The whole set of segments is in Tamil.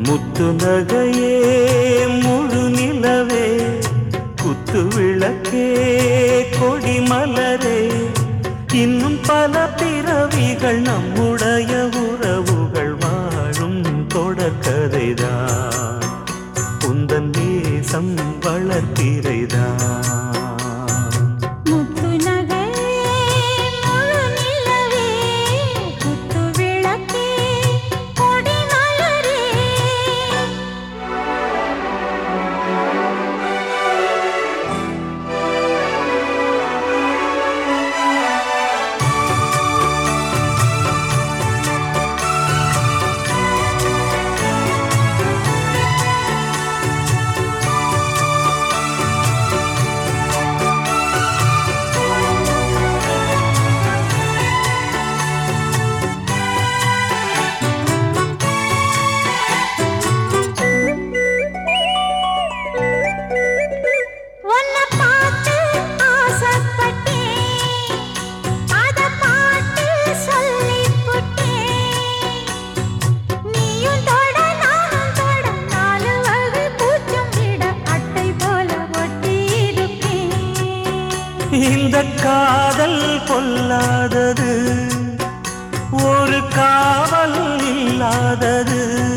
முத்து நகையே முழு நிலவே குத்து விளக்கே கொடி மலரே இன்னும் பல பிறவிகள் நம்முடைய உறவுகள் வாழும் தொடர்கதைதான் உந்தன் தேசம் வளர்த்திரைதான் முத்து நகையே முழு நிலவே குத்து விளக்கே கொடி மலரே உன்னை பார்த்து ஆசைப்பட்டேன் அத பாட்டு சொல்லிப் புட்டேன் நீயும் தொட நானும் தொட நாலு வகை பூச்சும் விட அட்டை போல ஒட்டி இருப்பேன் இந்த காதல் பொல்லாதது ஒரு காவல் இல்லாதது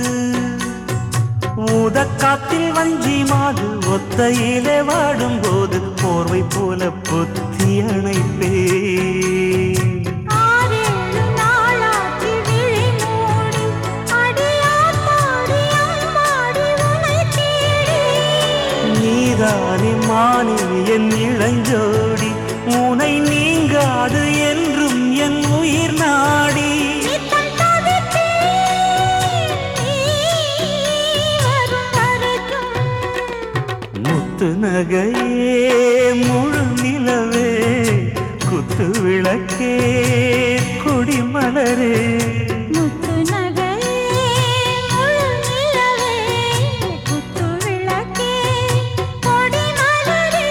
ஊதக்காத்தில் வஞ்சி மாது ஒத்தையிலே வாடும்போது போர்வை போல பொத்தி அணைப்பேன் ஆறேழு நாளாச்சு விழி மூடி அடியாத்தாடி அம்மாடி உனை தேடி நீதானே மானே என் இளஞ்சோடி உனை நீங்காது என்றும் என் உயிர் நாடி நித்தம் தவித்தேன் நீ வரும் வரைக்கும் முத்து நகையே முழு நிலவே குத்து விளக்கே கொடிமலரே முத்து நகையே முழு நிலவே குத்து விளக்கே கொடி மலரே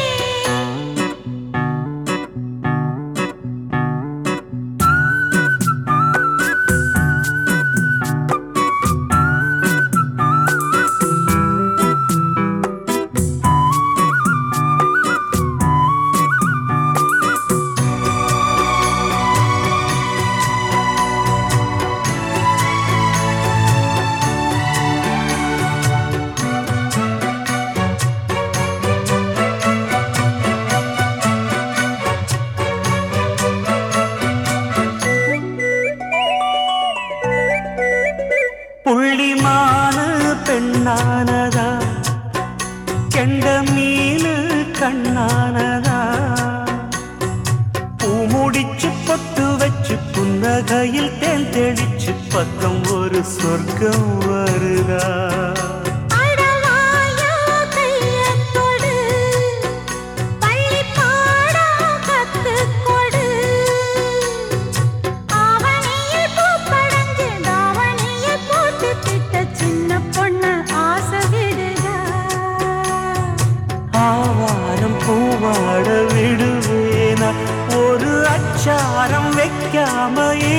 புள்ளிமானு பெண்ணானதா கெண்ட மீனு கண்ணானதா பூ முடிச்சு பொட்டு வச்சு புன்னகையில் தேன் தெளிச்சு பக்கம் ஒரு சொர்க்கம் வருதா அடவாயா கையத் தொடு பள்ளி பாடம் கத்துக் கொடு ஆவணியில் பூப்படைஞ்சு தாவணியில் போட்டு திட்ட சின்ன பொண்ணு ஆசை விடுதா ஆவாரம் பூவாட விடுவேனா ஒரு அச்சாரம் வைக்காம